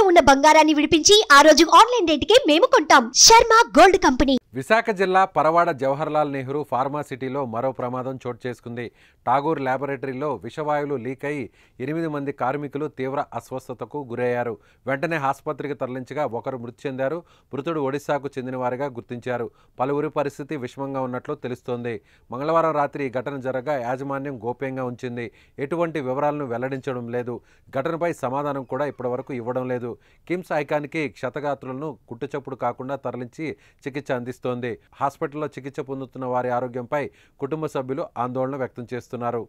ఉన్న బంగారాన్ని విడిపించి ఆ రోజు ఆన్లైన్ రేటుకే మేము కొంటాం శర్మ గోల్డ్ కంపెనీ విశాఖ జిల్లా పరవాడ జవహర్లాల్ నెహ్రూ ఫార్మాసిటీలో మరో ప్రమాదం చోటు చేసుకుంది టాగూర్ ల్యాబొరేటరీలో విషవాయువులు లీక్ అయి ఎనిమిది మంది కార్మికులు తీవ్ర అస్వస్థతకు గురయ్యారు వెంటనే ఆసుపత్రికి తరలించగా ఒకరు మృతి చెందారు మృతుడు ఒడిశాకు చెందినవారిగా గుర్తించారు పలువురి పరిస్థితి విషమంగా ఉన్నట్లు తెలుస్తోంది మంగళవారం రాత్రి ఈ ఘటన జరగగా యాజమాన్యం గోప్యంగా ఉంచింది ఎటువంటి వివరాలను వెల్లడించడం లేదు ఘటనపై సమాధానం కూడా ఇప్పటివరకు ఇవ్వడం లేదు కిమ్స్ ఐకాన్కి క్షతగాత్రులను గుట్టుచప్పుడు కాకుండా తరలించి చికిత్స అందిస్తోంది హాస్పిటల్లో చికిత్స పొందుతున్న వారి ఆరోగ్యంపై కుటుంబ సభ్యులు ఆందోళన వ్యక్తం చేస్తున్నారు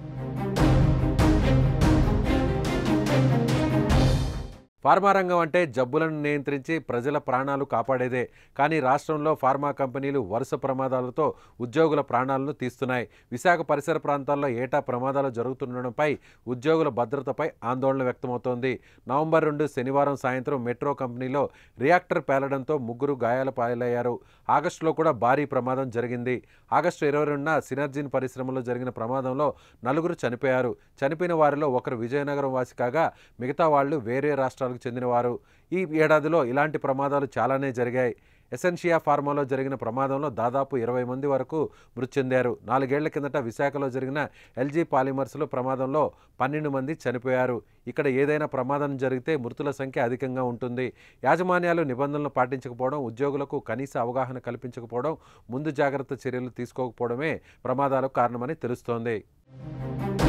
ఫార్మా రంగం అంటే జబ్బులను నియంత్రించి ప్రజల ప్రాణాలు కాపాడేదే కానీ రాష్ట్రంలో ఫార్మా కంపెనీలు వరుస ప్రమాదాలతో ఉద్యోగుల ప్రాణాలను తీస్తున్నాయి విశాఖ పరిసర ప్రాంతాల్లో ఏటా ప్రమాదాలు జరుగుతుండడంపై ఉద్యోగుల భద్రతపై ఆందోళన వ్యక్తమవుతోంది నవంబర్ రెండు శనివారం సాయంత్రం మెట్రో కంపెనీలో రియాక్టర్ పేలడంతో ముగ్గురు గాయాల పాలయ్యారు ఆగస్టులో కూడా భారీ ప్రమాదం జరిగింది ఆగస్టు ఇరవై రెండున సినర్జిన్ పరిశ్రమలో జరిగిన ప్రమాదంలో నలుగురు చనిపోయారు చనిపోయిన వారిలో ఒకరు విజయనగరం వాసి కాగా మిగతా వాళ్ళు వేరే రాష్ట్రాలకు చెందినవారు ఈ ఏడాదిలో ఇలాంటి ప్రమాదాలు చాలానే జరిగాయి ఎసెన్షియా ఫార్మాలో జరిగిన ప్రమాదంలో దాదాపు ఇరవై మంది వరకు మృతి చెందారు నాలుగేళ్ల కిందట విశాఖలో జరిగిన ఎల్జీ పాలిమర్స్లో ప్రమాదంలో పన్నెండు మంది చనిపోయారు ఇక్కడ ఏదైనా ప్రమాదం జరిగితే మృతుల సంఖ్య అధికంగా ఉంటుంది యాజమాన్యాలు నిబంధనలు పాటించకపోవడం ఉద్యోగులకు కనీస అవగాహన కల్పించకపోవడం ముందు జాగ్రత్త చర్యలు తీసుకోకపోవడమే ప్రమాదాలకు కారణమని తెలుస్తోంది